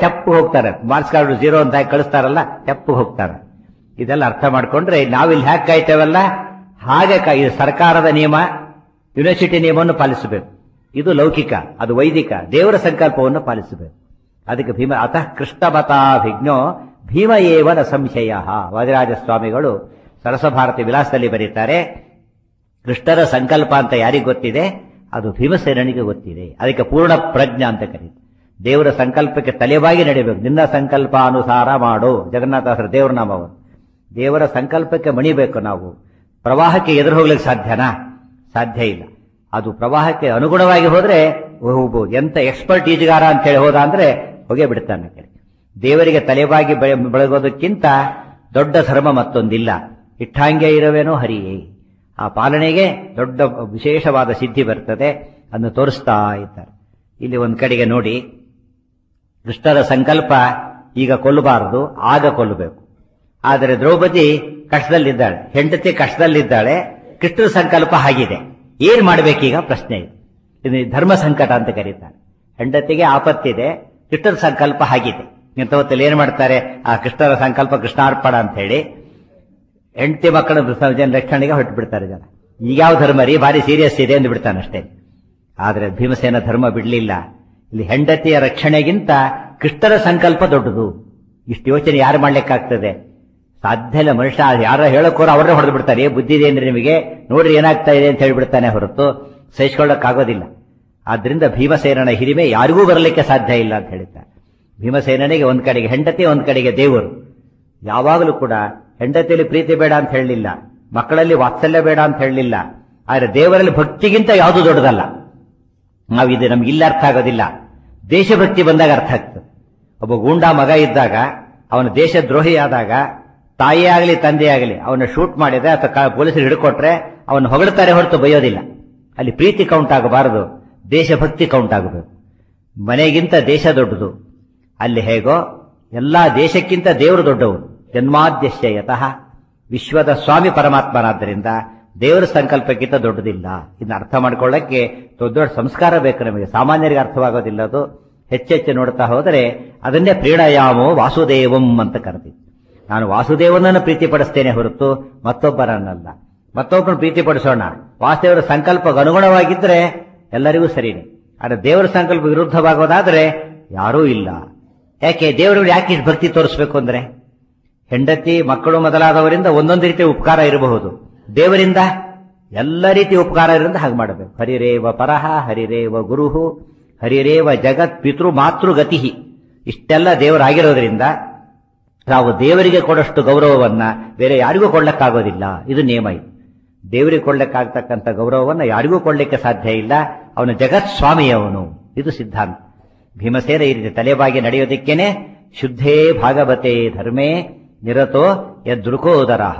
ತೆಪ್ಪು ಹೋಗ್ತಾರೆ marks card zero ಅಂತ ಹಾಕಿ ಕಳಿಸ್ತಾರಲ್ಲ ತೆಪ್ಪು ಹೋಗ್ತಾರೆ ಇದೆಲ್ಲ ಅರ್ಥ ಮಾಡ್ಕೊಂಡ್ರೆ ನಾವಿಲ್ಲಿ ಹ್ಯಾಕ್ ಕಾಯ್ತೇವಲ್ಲ ಹಾಗೆ ಕಾ- ಇದು ಸರ್ಕಾರದ ನಿಯಮ ಯೂನಿವರ್ಸಿಟಿ ನಿಯಮವನ್ನು ಪಾಲಿಸಬೇಕು ಇದು ಲೌಕಿಕ ಅದು ವೈದಿಕ ದೇವರ ಸಂಕಲ್ಪವನ್ನು ಪಾಲಿಸಬೇಕು ಅದಕ್ಕೆ ಭೀಮ ಅತಃ ಕೃಷ್ಣಮತಾಭಿಜ್ಞೋ ಭೀಮ ಏವನ ಸಂಶಯ ವಾದಿರಾಜ ಸ್ವಾಮಿಗಳು ಸರಸಭಾರತಿ ವಿಲಾಸದಲ್ಲಿ ಬರೀತಾರೆ ಕೃಷ್ಣರ ಸಂಕಲ್ಪ ಅಂತ ಯಾರಿಗೆ ಗೊತ್ತಿದೆ ಅದು ಭೀಮಸೇನಿಗೆ ಗೊತ್ತಿದೆ ಅದಕ್ಕೆ ಪೂರ್ಣ ಪ್ರಜ್ಞ ಅಂತ ಕರೀತಾರೆ ದೇವರ ಸಂಕಲ್ಪಕ್ಕೆ ತಲೆಬಾಗಿ ನಡಿಬೇಕು ನಿನ್ನ ಸಂಕಲ್ಪ ಅನುಸಾರ ಮಾಡು ಜಗನ್ನಾಥಾಸರ ದೇವರ ನಾಮವನ್ನು ದೇವರ ಸಂಕಲ್ಪಕ್ಕೆ ಮಣಿಬೇಕು ನಾವು ಪ್ರವಾಹಕ್ಕೆ ಎದುರು ಹೋಗ್ಲಿಕ್ಕೆ ಸಾಧ್ಯನಾ ಸಾಧ್ಯ ಇಲ್ಲ ಅದು ಪ್ರವಾಹಕ್ಕೆ ಅನುಗುಣವಾಗಿ ಹೋದ್ರೆ ಹೋಗ್ಬೋದು ಎಂತ ಎಕ್ಸ್ಪರ್ಟ್ ಈಜುಗಾರ ಅಂತ ಹೇಳಿ ಹೋದ ಅಂದ್ರೆ ಹೋಗೇ ಬಿಡ್ತಾನೆ ಆ ಕಡೆ ದೇವರಿಗೆ ತಲೆಬಾಗಿ ಬೆಳೆ- ಬೆಳಗೋದಕ್ಕಿಂತ ದೊಡ್ಡ ಧರ್ಮ ಮತ್ತೊಂದಿಲ್ಲ ಇಟ್ಟಾಂಗೆ ಇರವೇನೋ ಹರಿಯೇ ಆ ಪಾಲನೆಗೆ ದೊಡ್ಡ ವಿಶೇಷವಾದ ಸಿದ್ಧಿ ಬರ್ತದೆ ಅದನ್ನು ತೋರಿಸ್ತಾ ಇದ್ದಾರೆ ಇಲ್ಲಿ ಒಂದ್ ಕಡೆಗೆ ನೋಡಿ ಕೃಷ್ಣರ ಸಂಕಲ್ಪ ಈಗ ಕೊಲ್ಲಬಾರದು ಆಗ ಕೊಲ್ಲಬೇಕು ಆದರೆ ದ್ರೌಪದಿ ಕಷ್ಟದಲ್ಲಿದ್ದಾಳೆ ಹೆಂಡತಿ ಕಷ್ಟದಲ್ಲಿದ್ದಾಳೆ ಕೃಷ್ಣರ ಸಂಕಲ್ಪ ಆಗಿದೆ ಏನ್ ಮಾಡ್ಬೇಕೀಗ ಪ್ರಶ್ನೆ ಇದೆ ಇದು ಧರ್ಮ ಸಂಕಟ ಅಂತ ಕರೀತಾರೆ ಹೆಂಡತಿಗೆ ಆಪತ್ತಿದೆ ಕೃಷ್ಣರ ಸಂಕಲ್ಪ ಆಗಿದೆ ಇಂಥ ಹೊತ್ತಲ್ಲಿ ಏನ್ ಮಾಡ್ತಾರೆ ಆ ಕೃಷ್ಣರ ಸಂಕಲ್ಪ ಕೃಷ್ಣಾರ್ಪಣ ಅಂತ ಹೇಳಿ ಹೆಂಡತಿ ಮಕ್ಕಳ ಜನ ರಕ್ಷಣೆಗೆ ಹೊರಟು ಬಿಡ್ತಾರೆ ಜನ ಈಗ ಯಾವ ಧರ್ಮ ರೀ ಭಾರಿ ಸೀರಿಯಸ್ ಇದೆ ಎಂದು ಬಿಡ್ತಾನೆ ಅಷ್ಟೇ ಆದ್ರೆ ಭೀಮಸೇನ ಧರ್ಮ ಬಿಡ್ಲಿಲ್ಲ ಇಲ್ಲಿ ಹೆಂಡತಿಯ ರಕ್ಷಣೆಗಿಂತ ಕೃಷ್ಣರ ಸಂಕಲ್ಪ ದೊಡ್ಡದು ಇಷ್ಟು ಯೋಚನೆ ಯಾರು ಮಾಡ್ಲಿಕ್ಕಾಗ್ತದೆ ಸಾಧ್ಯ ಇಲ್ಲ ಮನುಷ್ಯ ಯಾರ ಹೇಳಕ್ಕೋರ ಅವರೇ ಹೊಡೆದು ಬಿಡ್ತಾರೆ ಏ ಬುದ್ಧಿ ಇದೆ ಅಂದ್ರೆ ನಿಮಗೆ ನೋಡ್ರಿ ಏನಾಗ್ತಾ ಇದೆ ಅಂತ ಹೇಳಿಬಿಡ್ತಾನೆ ಹೊರತು ಸಹಿಸ್ಕೊಳ್ಳಕ್ಕಾಗೋದಿಲ್ಲ ಆದ್ರಿಂದ ಭೀಮಸೇನನ ಹಿರಿಮೆ ಯಾರಿಗೂ ಬರಲಿಕ್ಕೆ ಸಾಧ್ಯ ಇಲ್ಲ ಅಂತ ಹೇಳ್ತಾರೆ ಭೀಮಸೇನನಿಗೆ ಒಂದ್ ಕಡೆಗೆ ಹೆಂಡತಿ ಒಂದ್ ಕಡೆಗೆ ದೇವರು ಯಾವಾಗಲೂ ಕೂಡ ಹೆಂಡತಿಯಲ್ಲಿ ಪ್ರೀತಿ ಬೇಡ ಅಂತ ಹೇಳಲಿಲ್ಲ ಮಕ್ಕಳಲ್ಲಿ ವಾತ್ಸಲ್ಯ ಬೇಡ ಅಂತ ಹೇಳಲಿಲ್ಲ ಆದ್ರೆ ದೇವರಲ್ಲಿ ಭಕ್ತಿಗಿಂತ ಯಾವುದು ದೊಡ್ಡದಲ್ಲ ನಾವು ಇದು ನಮ್ಗೆ ಇಲ್ಲ ಅರ್ಥ ಆಗೋದಿಲ್ಲ ದೇಶಭಕ್ತಿ ಬಂದಾಗ ಅರ್ಥ ಆಗ್ತದೆ ಒಬ್ಬ ಗೂಂಡಾ ಮಗ ಇದ್ದಾಗ ಅವನ ದೇಶದ್ರೋಹಿ ಆದಾಗ ತಾಯಿ ಆಗಲಿ ತಂದೆ ಆಗಲಿ ಅವನ ಶೂಟ್ ಮಾಡಿದ್ರೆ ಅಥವಾ ಪೊಲೀಸರು ಹಿಡ್ಕೊಟ್ರೆ ಅವನು ಹೊಗಳ್ತಾರೆ ಹೊರತು ಬೈಯೋದಿಲ್ಲ ಅಲ್ಲಿ ಪ್ರೀತಿ ಕೌಂಟ್ ಆಗಬಾರದು ದೇಶಭಕ್ತಿ ಕೌಂಟ್ ಆಗಬೇಕು ಮನೆಗಿಂತ ದೇಶ ದೊಡ್ಡದು ಅಲ್ಲಿ ಹೇಗೋ ಎಲ್ಲಾ ದೇಶಕ್ಕಿಂತ ದೇವರು ದೊಡ್ಡವರು ಜನ್ಮಾದ್ಯಶ್ಯ ಯತಃ ವಿಶ್ವದ ಸ್ವಾಮಿ ಪರಮಾತ್ಮನಾದ್ದರಿಂದ ದೇವರ ಸಂಕಲ್ಪಕ್ಕಿಂತ ದೊಡ್ಡದಿಲ್ಲ ಇದನ್ನ ಅರ್ಥ ಮಾಡ್ಕೊಳ್ಳಕ್ಕೆ ದೊಡ್ಡ ದೊಡ್ಡ ಸಂಸ್ಕಾರ ಬೇಕು ನಮಗೆ ಸಾಮಾನ್ಯರಿಗೆ ಅರ್ಥವಾಗೋದಿಲ್ಲ ಅದು ಹೆಚ್ಚೆಚ್ಚು ನೋಡ್ತಾ ಹೋದರೆ ಅದನ್ನೇ ಪ್ರೀಣಯಾಮೋ ವಾಸುದೇವಂ ಅಂತ ಕರೆದಿ ನಾನು ವಾಸುದೇವನನ್ನು ಪ್ರೀತಿಪಡಿಸ್ತೇನೆ ಹೊರತು ಮತ್ತೊಬ್ಬರನ್ನಲ್ಲ ಮತ್ತೊಬ್ಬರನ್ನು ಪ್ರೀತಿಪಡಿಸೋಣ ವಾಸುದೇವರ ಸಂಕಲ್ಪಕ್ಕೆ ಅನುಗುಣವಾಗಿದ್ರೆ ಎಲ್ಲರಿಗೂ ಸರಿನೇ ಆದರೆ ದೇವರ ಸಂಕಲ್ಪ ವಿರುದ್ಧವಾಗೋದಾದ್ರೆ ಯಾರೂ ಇಲ್ಲ ಯಾಕೆ ದೇವರಿಗೆ ಯಾಕೆ ಇಷ್ಟು ಭಕ್ತಿ ತೋರಿಸ್ಬೇಕು ಅಂದ್ರೆ ಹೆಂಡತಿ ಮಕ್ಕಳು ಮೊದಲಾದವರಿಂದ ಒಂದೊಂದು ರೀತಿಯ ಉಪಕಾರ ಇರಬಹುದು ದೇವರಿಂದ ಎಲ್ಲ ರೀತಿಯ ಉಪಕಾರ ಇರೋದ್ರಿಂದ ಹಾಗೆ ಮಾಡಬೇಕು ಹರಿರೇವ ಪರಹ ಹರಿರೇವ ಗುರುಹು ಹರಿರೇವ ಜಗತ್ ಪಿತೃ ಮಾತೃ ಗತಿ ಇಷ್ಟೆಲ್ಲ ದೇವರಾಗಿರೋದ್ರಿಂದ ನಾವು ದೇವರಿಗೆ ಕೊಡಷ್ಟು ಗೌರವವನ್ನ ಬೇರೆ ಯಾರಿಗೂ ಕೊಡ್ಲಕ್ಕಾಗೋದಿಲ್ಲ ಇದು ನಿಯಮ ಇದು ದೇವರಿಗೆ ಕೊಡ್ಲಿಕ್ಕಾಗ್ತಕ್ಕಂಥ ಗೌರವವನ್ನ ಯಾರಿಗೂ ಕೊಡ್ಲಿಕ್ಕೆ ಸಾಧ್ಯ ಇಲ್ಲ ಅವನು ಜಗತ್ ಸ್ವಾಮಿಯವನು ಇದು ಸಿದ್ಧಾಂತ ಭೀಮಸೇನ ಈ ರೀತಿ ತಲೆಬಾಗಿ ನಡೆಯೋದಿಕ್ಕೇನೆ ಶುದ್ಧೇ ಭಾಗವತೆ ಧರ್ಮೇ ನಿರತೋ ಯದೃಕೋದರಹ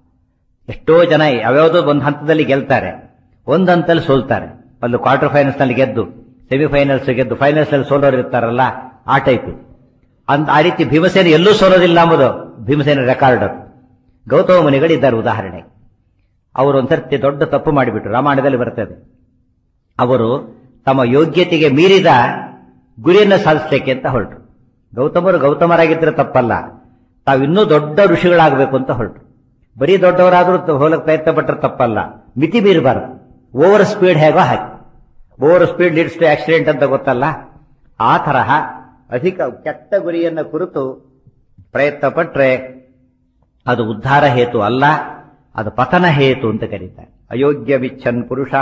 ಎಷ್ಟೋ ಜನ ಯಾವ್ಯಾವುದೋ ಒಂದು ಹಂತದಲ್ಲಿ ಗೆಲ್ತಾರೆ ಒಂದು ಹಂತದಲ್ಲಿ ಸೋಲ್ತಾರೆ ಒಂದು ಕ್ವಾರ್ಟರ್ ಫೈನಲ್ಸ್ ನಲ್ಲಿ ಗೆದ್ದು ಸೆಮಿಫೈನಲ್ಸ್ ಗೆದ್ದು ಫೈನಲ್ಸ್ ನಲ್ಲಿ ಸೋಲೋರು ಇರ್ತಾರಲ್ಲ ಆ ಟೈಪ್ ಇದು. ಅಂತ ಆ ರೀತಿ ಭೀಮಸೇನ ಎಲ್ಲೂ ಸೋಲೋದಿಲ್ಲ ಎಂಬುದು ಭೀಮಸೇನ ರೆಕಾರ್ಡ್ ಅದು ಗೌತಮ ಮುನಿಗಳಿದ್ದಾರೆ ಉದಾಹರಣೆ ಅವರು ಒಂದ್ಸರ್ತಿ ದೊಡ್ಡ ತಪ್ಪು ಮಾಡಿಬಿಟ್ರು ರಾಮಾಯಣದಲ್ಲಿ ಬರ್ತದೆ ಅವರು ತಮ್ಮ ಯೋಗ್ಯತೆಗೆ ಮೀರಿದ ಗುರಿಯನ್ನು ಸಾಧಿಸಲಿಕ್ಕೆ ಅಂತ ಹೊರಟರು ಗೌತಮರು ಗೌತಮರಾಗಿದ್ರೆ ತಪ್ಪಲ್ಲ ತಾವು ಇನ್ನೂ ದೊಡ್ಡ ಋಷಿಗಳಾಗಬೇಕು ಅಂತ ಹೊರಟರು ಬರೀ ದೊಡ್ಡವರಾದ್ರೂ ತ- ಹೋಗಕ್ಕೆ ಪ್ರಯತ್ನ ಪಟ್ಟರೆ ತಪ್ಪಲ್ಲ ಮಿತಿ ಮೀರಬಾರದು ಓವರ್ ಸ್ಪೀಡ್ ಹೇಗೋ ಹಾಗೆ over speed leads to accident ಅಂತ ಗೊತ್ತಲ್ಲ ಆ ತರಹ ಅಧಿಕ ಕೆಟ್ಟ ಗುರಿಯನ್ನು ಕುರಿತು ಪ್ರಯತ್ನ ಪಟ್ರೆ ಅದು ಉದ್ಧಾರ ಹೇತು ಅಲ್ಲ ಅದು ಪತನ ಹೇತು ಅಂತ ಕರೀತಾರೆ ಅಯೋಗ್ಯ ವಿಚ್ಛನ್ ಪುರುಷ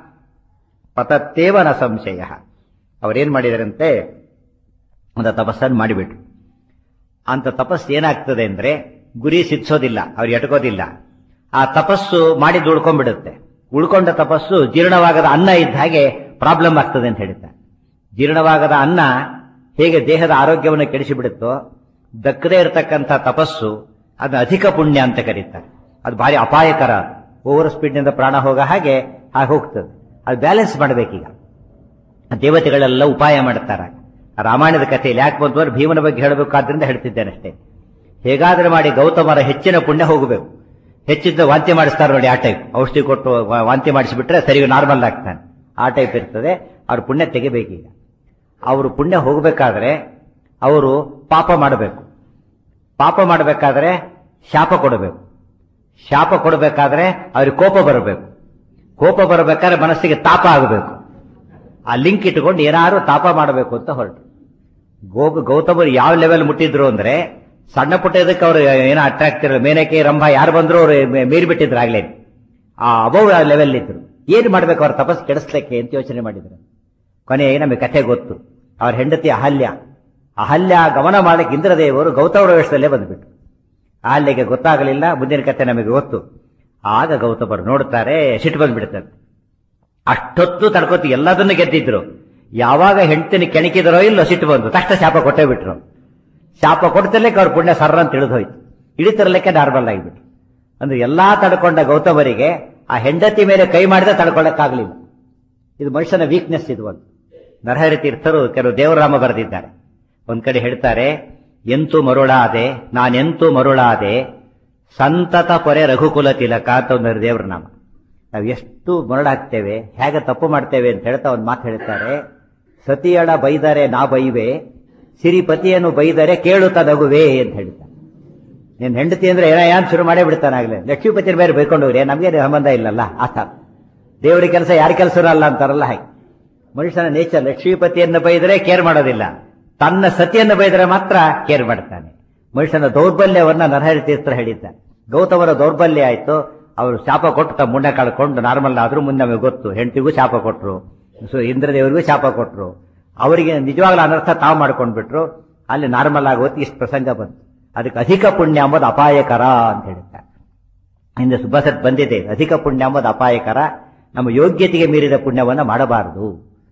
ಪತತ್ತೇವ ನ ಸಂಶಯ ಅವರೇನ್ ಮಾಡಿದರಂತೆ ಒಂದು ತಪಸ್ಸನ್ನು ಮಾಡಿಬಿಟ್ರು ಅಂತ ತಪಸ್ಸು ಏನಾಗ್ತದೆ ಅಂದ್ರೆ ಗುರಿ ಸಿದ್ಸೋದಿಲ್ಲ ಅವ್ರು ಎಟ್ಕೋದಿಲ್ಲ ಆ ತಪಸ್ಸು ಮಾಡಿದ್ದು ಉಳ್ಕೊಂಡ್ಬಿಡುತ್ತೆ ಉಳ್ಕೊಂಡ ತಪಸ್ಸು ಜೀರ್ಣವಾಗದ ಅನ್ನ ಇದ್ದ ಹಾಗೆ ಪ್ರಾಬ್ಲಮ್ ಆಗ್ತದೆ ಅಂತ ಹೇಳ್ತಾರೆ ಜೀರ್ಣವಾಗದ ಅನ್ನ ಹೇಗೆ ದೇಹದ ಆರೋಗ್ಯವನ್ನು ಕೆಡಿಸಿಬಿಡುತ್ತೋ ದಕ್ಕದೇ ಇರತಕ್ಕಂಥ ತಪಸ್ಸು ಅದನ್ನ ಅಧಿಕ ಪುಣ್ಯ ಅಂತ ಕರೀತಾರೆ ಅದು ಭಾರಿ ಅಪಾಯಕರ ಓವರ್ ಸ್ಪೀಡ್ನಿಂದ ಪ್ರಾಣ ಹೋಗೋ ಹಾಗೆ ಹಾಗೆ ಹೋಗ್ತದೆ ಅದು ಬ್ಯಾಲೆನ್ಸ್ ಮಾಡಬೇಕೀಗ ದೇವತೆಗಳೆಲ್ಲ ಉಪಾಯ ಮಾಡ್ತಾರೆ ರಾಮಾಯಣದ ಕಥೆಯಲ್ಲಿ ಯಾಕೆ ಬಂತು ಅಂದ್ರೆ ಭೀಮನ ಬಗ್ಗೆ ಹೇಳಬೇಕಾದ್ರಿಂದ ಹೇಳ್ತಿದ್ದೇನೆ ಅಷ್ಟೇ ಹೇಗಾದ್ರೆ ಮಾಡಿ ಗೌತಮರ ಹೆಚ್ಚಿನ ಪುಣ್ಯ ಹೋಗಬೇಕು ಹೆಚ್ಚಿದ್ದ ವಾಂತಿ ಮಾಡಿಸ್ತಾರೆ ನೋಡಿ ಆ ಟೈಪ್ ಔಷಧಿ ಕೊಟ್ಟು ವಾ- ವಾಂತಿ ಮಾಡಿಸಿಬಿಟ್ರೆ ಸರಿ ನಾರ್ಮಲ್ ಆಗ್ತಾನೆ ಆ ಟೈಪ್ ಇರ್ತದೆ ಅವ್ರ ಪುಣ್ಯ ತೆಗಿಬೇಕೀಗ ಅವರು ಪುಣ್ಯ ಹೋಗಬೇಕಾದ್ರೆ ಅವರು ಪಾಪ ಮಾಡಬೇಕು ಪಾಪ ಮಾಡಬೇಕಾದ್ರೆ ಶಾಪ ಕೊಡಬೇಕು ಶಾಪ ಕೊಡಬೇಕಾದ್ರೆ ಅವ್ರಿಗೆ ಕೋಪ ಬರಬೇಕು ಕೋಪ ಬರಬೇಕಾದ್ರೆ ಮನಸ್ಸಿಗೆ ತಾಪ ಆಗಬೇಕು ಆ ಲಿಂಕ್ ಇಟ್ಕೊಂಡು ಏನಾದ್ರು ತಾಪ ಮಾಡಬೇಕು ಅಂತ ಹೊರಟು ಗೋ ಗೌತಮರು ಯಾವ ಲೆವೆಲ್ ಮುಟ್ಟಿದ್ರು ಅಂದ್ರೆ ಸಣ್ಣ ಪುಟ್ಟ ಇದಕ್ಕೆ ಅವರು ಏನೋ ಅಟ್ರಾಕ್ಟ್ ಇರಲ್ಲ ಮೇನಕೆ ರಂಭ ಯಾರು ಬಂದ್ರು ಅವರು ಮೀರಿ ಬಿಟ್ಟಿದ್ರು ಆಗ್ಲೇ ಆ ಅಬೌವ್ ಲೆವೆಲ್ ಇದ್ರು ಏನ್ ಮಾಡ್ಬೇಕು ಅವ್ರ ತಪಸ್ ಕೆಡಿಸ್ಲಿಕ್ಕೆ ಅಂತ ಯೋಚನೆ ಮಾಡಿದ್ರು ಕೊನೆಗೆ ನಮಗೆ ಕಥೆ ಗೊತ್ತು ಅವ್ರ ಹೆಂಡತಿ ಅಹಲ್ಯ ಅಹಲ್ಯ ಗಮನ ಮಾಡಕ್ಕೆ ಇಂದ್ರದೇವರು ಗೌತಮರ ವೇಷದಲ್ಲೇ ಬಂದ್ಬಿಟ್ರು ಅಹಲ್ಯಗೆ ಗೊತ್ತಾಗಲಿಲ್ಲ ಮುಂದಿನ ಕಥೆ ನಮಗೆ ಗೊತ್ತು ಆಗ ಗೌತಮರು ನೋಡ್ತಾರೆ ಸಿಟ್ಟು ಬಂದ್ಬಿಡ್ತಾರೆ ಅಷ್ಟೊತ್ತು ತಡ್ಕೋತಿ ಎಲ್ಲದನ್ನು ಗೆದ್ದಿದ್ರು ಯಾವಾಗ ಹೆಂಡತಿನ ಕೆಣಕಿದರೋ ಇಲ್ಲೋ ಸಿಟ್ಟು ಬಂದು ತಕ್ಷಣ ಶಾಪ ಕೊಟ್ಟೇ ಬಿಟ್ರು ಶಾಪ ಕೊಡ್ತಿರ್ಲಿಕ್ಕೆ ಅವ್ರ ಪುಣ್ಯ ಸರ್ರ ಅಂತ ತಿಳಿದು ಹೋಯ್ತು ಇಳಿತಿರ್ಲಿಕ್ಕೆ ನಾರ್ಮಲ್ ಆಗಿಬಿಟ್ರು ಅಂದ್ರೆ ಎಲ್ಲಾ ತಡ್ಕೊಂಡ ಗೌತಮರಿಗೆ ಆ ಹೆಂಡತಿ ಮೇಲೆ ಕೈ ಮಾಡಿದ್ರೆ ತಡ್ಕೊಳ್ಳಕ್ಕಾಗ್ಲಿಲ್ಲ ಇದು ಮನುಷ್ಯನ ವೀಕ್ನೆಸ್ ಇದು ಒಂದು ನರಹರಿ ತೀರ್ಥರು ಕೆಲವು ದೇವರಾಮ ಬರೆದಿದ್ದಾರೆ ಒಂದ್ ಕಡೆ ಹೇಳ್ತಾರೆ ಎಂತು ಮರುಳಾದೆ ನಾನೆಂತು ಮರುಳಾದೆ ಸಂತತ ಪೊರೆ ರಘುಕುಲ ತಿಲಕ ಅಂತ ಒಂದು ದೇವ್ರ ನಾಮ ನಾವು ಎಷ್ಟು ಮರಳಾಗ್ತೇವೆ ಹೇಗೆ ತಪ್ಪು ಮಾಡ್ತೇವೆ ಅಂತ ಹೇಳ್ತಾ ಒಂದು ಮಾತು ಹೇಳ್ತಾರೆ ಸತಿಯಳ ಬೈದರೆ ನಾ ಬೈವೆ ಸಿರಿಪತಿಯನ್ನು ಬೈದರೆ ಕೇಳುತ್ತಾ ನಗುವೆ ಅಂತ ಹೇಳ್ತಾರೆ ನಿನ್ ಹೆಂಡತಿ ಅಂದ್ರೆ ಏನೋ ಏನ್ ಶುರು ಮಾಡೇ ಬಿಡ್ತಾನಾಗ್ಲೇ ಲಕ್ಷ್ಮೀಪತಿ ಬೇರೆ ಬೈಕೊಂಡು ಹೋಗ್ರಿ ನಮ್ಗೆ ಸಂಬಂಧ ಇಲ್ಲಲ್ಲ ಆತ ದೇವರ ಕೆಲಸ ಯಾರ ಕೆಲಸ ಅಲ್ಲ ಅಂತಾರಲ್ಲ ಹಾಗೆ ಮನುಷ್ಯನ ನೇಚರ್ ಲಕ್ಷ್ಮೀಪತಿಯನ್ನು ಬೈದರೆ ಕೇರ್ ಮಾಡೋದಿಲ್ಲ ತನ್ನ ಸತಿಯನ್ನು ಬೈದರೆ ಮಾತ್ರ ಕೇರ್ ಮಾಡ್ತಾನೆ ಮನುಷ್ಯನ ದೌರ್ಬಲ್ಯವನ್ನ ನರಹರಿ ತೀರ್ಥ ಹೇಳಿದ್ದಾರೆ ಗೌತಮರ ದೌರ್ಬಲ್ಯ ಆಯ್ತು ಅವರು ಶಾಪ ಕೊಟ್ಟು ತಮ್ಮ ಮುಂಡೆ ಕಳ್ಕೊಂಡು ನಾರ್ಮಲ್ ಆದ್ರೂ ಮುಂದೆ ನಮಗೆ ಗೊತ್ತು ಹೆಂಡತಿಗೂ ಶಾಪ ಕೊಟ್ರು ಸೊ ಇಂದ್ರದೇವರಿಗೂ ಶಾಪ ಕೊಟ್ರು ಅವರಿಗೆ ನಿಜವಾಗ್ಲೂ ಅನರ್ಥ ತಾವು ಮಾಡ್ಕೊಂಡ್ಬಿಟ್ರು ಅಲ್ಲಿ ನಾರ್ಮಲ್ ಆಗೋತ್ತು ಇಷ್ಟು ಪ್ರಸಂಗ ಬಂತು ಅದಕ್ಕೆ ಅಧಿಕ ಪುಣ್ಯ ಎಂಬುದು ಅಪಾಯಕರ ಅಂತ ಹೇಳ್ತಾರೆ ಹಿಂದೆ ಸುಭಾಸತ್ ಬಂದಿದೆ ಅಧಿಕ ಪುಣ್ಯ ಎಂಬುದು ಅಪಾಯಕರ ನಮ್ಮ ಯೋಗ್ಯತೆಗೆ ಮೀರಿದ ಪುಣ್ಯವನ್ನ ಮಾಡಬಾರದು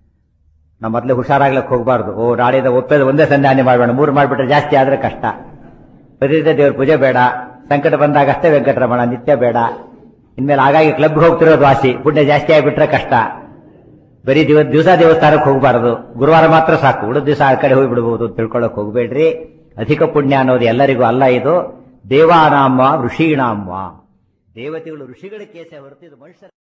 ನಾವು ಮೊದಲು ಹುಷಾರಾಗ್ಲಕ್ಕೆ ಹೋಗಬಾರ್ದು ಓ ನಾಳೆದ ಒಪ್ಪೇದ ಒಂದೇ ಸಂಧಾನ ಮಾಡಬೇಡ ಮೂರು ಮಾಡಿಬಿಟ್ರೆ ಜಾಸ್ತಿ ಆದ್ರೆ ಕಷ್ಟ ಪ್ರತಿನಿತ್ಯ ದೇವ್ರ ಪೂಜೆ ಬೇಡ ಸಂಕಟ ಬಂದಾಗ ಅಷ್ಟೇ ವೆಂಕಟರಮಣ ನಿತ್ಯ ಬೇಡ ಇನ್ಮೇಲೆ ಹಾಗಾಗಿ ಕ್ಲಬ್ಗೆ ಹೋಗ್ತಿರೋದು ವಾಸಿ ಪುಣ್ಯ ಜಾಸ್ತಿ ಆಗಿಬಿಟ್ರೆ ಕಷ್ಟ ಬರೀ ದಿವ ದಿವಸ ದೇವಸ್ಥಾನಕ್ಕೆ ಹೋಗಬಾರದು ಗುರುವಾರ ಮಾತ್ರ ಸಾಕು ಉಳಿದ ದಿವಸ ಆ ಕಡೆ ಹೋಗ್ಬಿಡ್ಬೋದು ಅಂತ ತಿಳ್ಕೊಳ್ಳೋಕೆ ಹೋಗ್ಬೇಡ್ರಿ ಅಧಿಕ ಪುಣ್ಯ ಅನ್ನೋದು ಎಲ್ಲರಿಗೂ ಅಲ್ಲ ಇದು ದೇವಾನಾಮ ಋಷೀಣಾಮ ದೇವತೆಗಳು ಋಷಿಗಳ ಕೇಸೆ ಹೊರತು ಇದು ಮನುಷ್ಯ